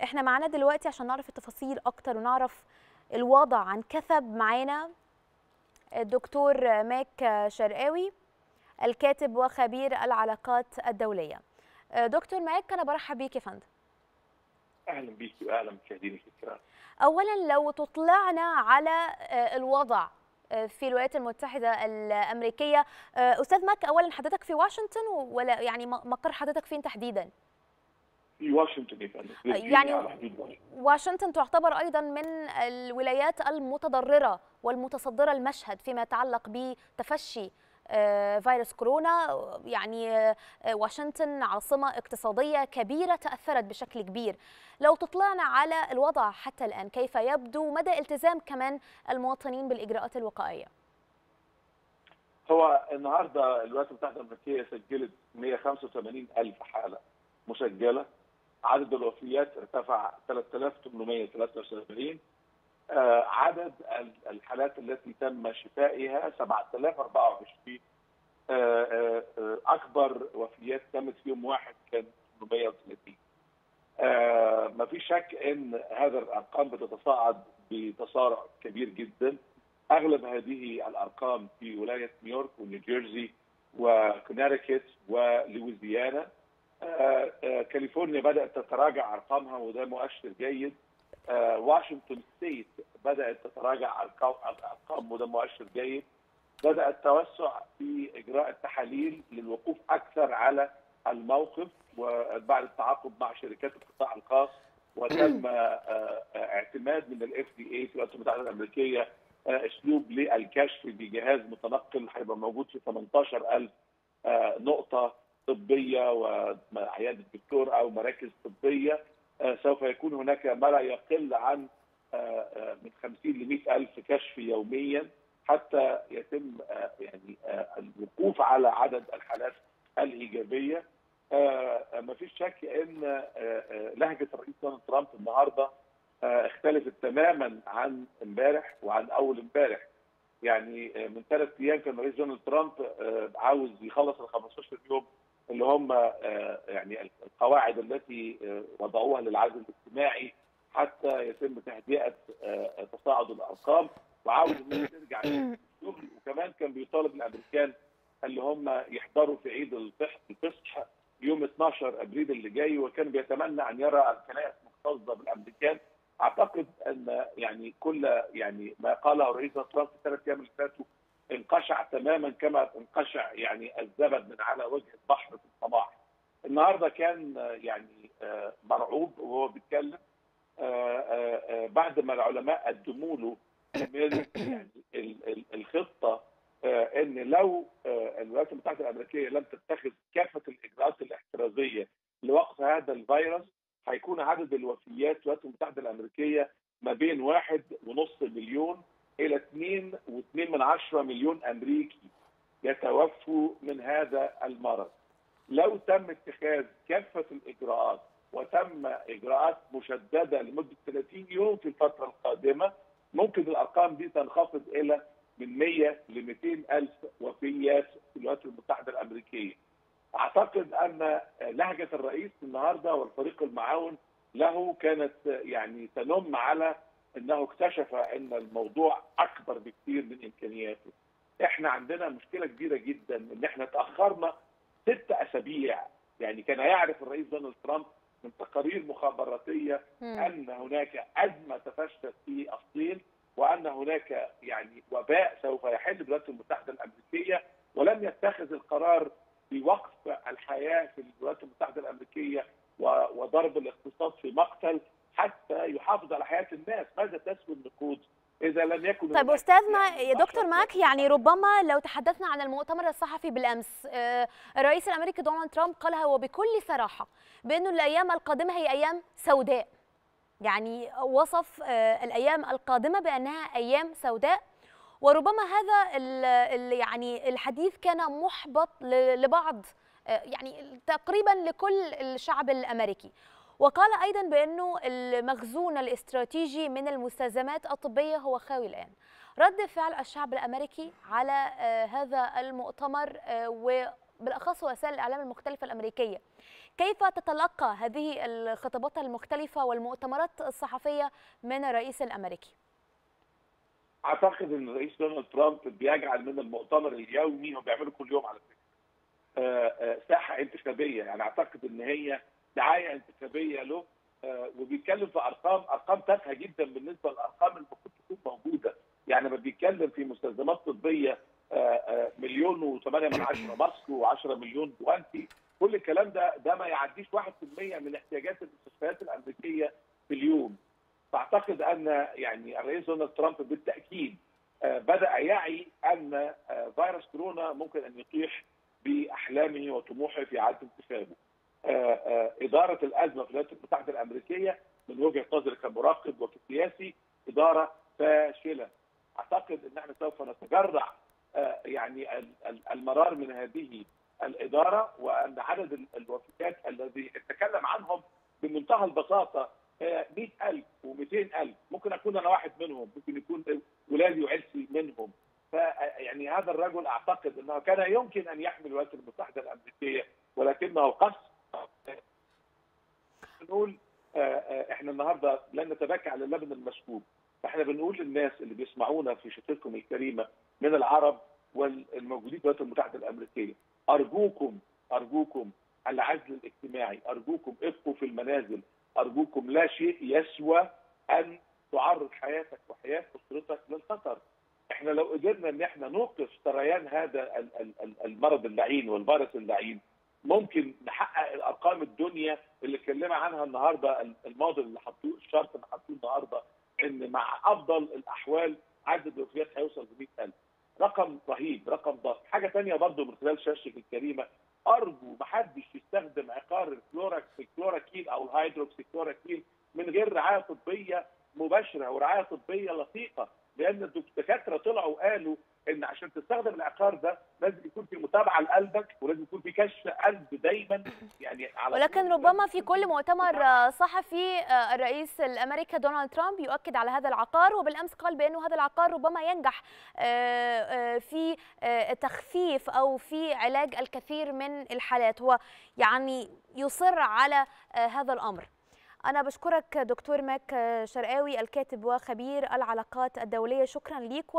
احنا معانا دلوقتي عشان نعرف التفاصيل اكتر ونعرف الوضع عن كثب معانا الدكتور ماك شرقاوي الكاتب وخبير العلاقات الدوليه دكتور ماك انا برحب بيك يا فندم اهلا بيك واهلا بمشاهدينك الكرام اولا لو تطلعنا على الوضع في الولايات المتحده الامريكيه استاذ ماك اولا حضرتك في واشنطن ولا يعني مقر حضرتك فين تحديدا في واشنطن يا فندم يعني واشنطن تعتبر ايضا من الولايات المتضرره والمتصدره المشهد فيما يتعلق بتفشي فيروس كورونا يعني واشنطن عاصمة اقتصادية كبيرة تأثرت بشكل كبير لو تطلعنا على الوضع حتى الآن كيف يبدو مدى التزام كمان المواطنين بالإجراءات الوقائية هو النهاردة الولايات المتحدة الأمريكية سجلت 185 ألف حالة مسجلة عدد الوفيات ارتفع 3873 آه عدد الحالات التي تم شفائها 7024 آه آه اكبر وفيات تمت في يوم واحد كان 830 ما في شك ان هذا الارقام بتتصاعد بتسارع كبير جدا اغلب هذه الارقام في ولايه نيويورك ونيوجيرسي وكونيتيكت ولويزيانا كاليفورنيا بدات تتراجع ارقامها وده مؤشر جيد واشنطن ستيت بدات تتراجع ارقام وده مؤشر جيد بدا التوسع في اجراء التحاليل للوقوف اكثر على الموقف وبعد التعاقد مع شركات القطاع الخاص وتم اعتماد من الاف دي اي في الولايات المتحده الامريكيه اسلوب للكشف بجهاز متنقل هيبقى موجود في 18000 نقطه طبيه وعياده دكتور او مراكز طبيه سوف يكون هناك ما لا يقل عن من 50 ل 100 ألف كشف يوميا حتى يتم يعني الوقوف على عدد الحالات الإيجابية ما فيش شك أن لهجة الرئيس دونالد ترامب النهاردة اختلفت تماما عن امبارح وعن أول امبارح يعني من ثلاث أيام كان الرئيس دونالد ترامب عاوز يخلص ال 15 يوم اللي هم يعني القواعد التي وضعوها للعزل الاجتماعي حتى يتم تهدئه تصاعد الارقام وعاوز انها ترجع للشغل وكمان كان بيطالب الامريكان اللي هم يحضروا في عيد الفصح الفصح يوم 12 ابريل اللي جاي وكان بيتمنى ان يرى الكنائس مكتظه بالامريكان اعتقد ان يعني كل يعني ما قاله الرئيس ترامب في الثلاث ايام اللي فاتوا انقشع تماما كما انقشع يعني الزبد من على وجه البحر في الصباح. النهارده كان يعني مرعوب وهو بيتكلم بعد ما العلماء قدموا له من يعني الخطه ان لو الولايات المتحده الامريكيه لم تتخذ كافه الاجراءات الاحترازيه لوقف هذا الفيروس هيكون عدد الوفيات في الولايات المتحده الامريكيه ما بين واحد ونص مليون الى 2.2 من عشرة مليون امريكي يتوفوا من هذا المرض. لو تم اتخاذ كافه الاجراءات وتم اجراءات مشدده لمده 30 يوم في الفتره القادمه ممكن الارقام دي تنخفض الى من 100 ل 200 الف وفيات في الولايات المتحده الامريكيه. اعتقد ان لهجه الرئيس النهارده والفريق المعاون له كانت يعني تنم على انه اكتشف ان الموضوع اكبر بكثير من امكانياته. احنا عندنا مشكله كبيره جدا ان احنا تاخرنا ست اسابيع يعني كان يعرف الرئيس دونالد ترامب من تقارير مخابراتيه م. ان هناك ازمه تفشت في الصين وان هناك يعني وباء سوف يحل بالولايات المتحده الامريكيه ولم يتخذ القرار بوقف الحياه في الولايات المتحده الامريكيه وضرب الاقتصاد في مقتل حتى يحافظ على حياه الناس، ماذا تسوي النقود اذا لم يكن طيب استاذ ما يا دكتور ماك يعني ربما لو تحدثنا عن المؤتمر الصحفي بالامس الرئيس الامريكي دونالد ترامب قالها وبكل صراحه بانه الايام القادمه هي ايام سوداء يعني وصف الايام القادمه بانها ايام سوداء وربما هذا ال يعني الحديث كان محبط لبعض يعني تقريبا لكل الشعب الامريكي وقال ايضا بانه المخزون الاستراتيجي من المستلزمات الطبيه هو خاوي الان رد فعل الشعب الامريكي على هذا المؤتمر وبالاخص وسائل الاعلام المختلفه الامريكيه كيف تتلقى هذه الخطابات المختلفة والمؤتمرات الصحفية من الرئيس الأمريكي؟ اعتقد ان الرئيس دونالد ترامب بيجعل من المؤتمر اليومي هو بيعمله كل يوم على فكره ساحه انتخابيه يعني اعتقد ان هي دعايه انتخابيه له وبيتكلم في ارقام ارقام تافهه جدا بالنسبه للارقام اللي المفروض تكون موجوده يعني ما بيتكلم في مستلزمات طبيه مليون و8 من عشرة ماسك و10 مليون جوانتي كل الكلام ده ده ما يعديش 1% من احتياجات المستشفيات الامريكيه في اليوم فاعتقد ان يعني الرئيس دونالد ترامب بالتاكيد بدا يعي ان فيروس كورونا ممكن ان يطيح باحلامه وطموحه في اعاده انتخابه. اداره الازمه في الولايات المتحده الامريكيه من وجهه نظري كمراقب وكسياسي اداره فاشله. اعتقد ان احنا سوف نتجرع يعني المرار من هذه الاداره وان عدد الوفيات الذي اتكلم عنهم بمنتهى البساطه 100000 و200000 ممكن اكون انا واحد منهم ممكن يكون ولادي وعيلتي منهم فيعني هذا الرجل اعتقد انه كان يمكن ان يحمي الولايات المتحده الامريكيه ولكنه قص نقول احنا النهارده لن نتبكى على اللبن المسكوب فاحنا بنقول للناس اللي بيسمعونا في شتاتكم الكريمه من العرب والموجودين في الولايات المتحده الامريكيه ارجوكم ارجوكم العزل الاجتماعي ارجوكم ابقوا في المنازل ارجوكم لا شيء يسوى ان تعرض حياتك وحياه اسرتك للخطر احنا لو قدرنا ان احنا نوقف سريان هذا المرض اللعين والفيروس اللعين ممكن نحقق الارقام الدنيا اللي اتكلمنا عنها النهارده الموديل اللي حطوه الشرط اللي حطوه النهارده ان مع افضل الاحوال عدد الوفيات هيوصل ل 100000 رقم رهيب رقم ضخم حاجه ثانيه برضه من خلال شاشتك الكريمه ارجو ما حدش يستخدم عقار الكلوراكين او الهيدروكسيكلوراكين من غير رعايه طبيه مباشره ورعايه طبيه لصيقه لان الدكاتره طلعوا قالوا ان عشان تستخدم العقار ده لازم يكون في متابعه لقلبك ولازم يكون في كشف قلب دايما يعني على ولكن ربما في كل مؤتمر صحفي الرئيس الامريكي دونالد ترامب يؤكد على هذا العقار وبالامس قال بانه هذا العقار ربما ينجح في تخفيف او في علاج الكثير من الحالات هو يعني يصر على هذا الامر أنا بشكرك دكتور ماك شرقاوي الكاتب وخبير العلاقات الدولية شكرا ليك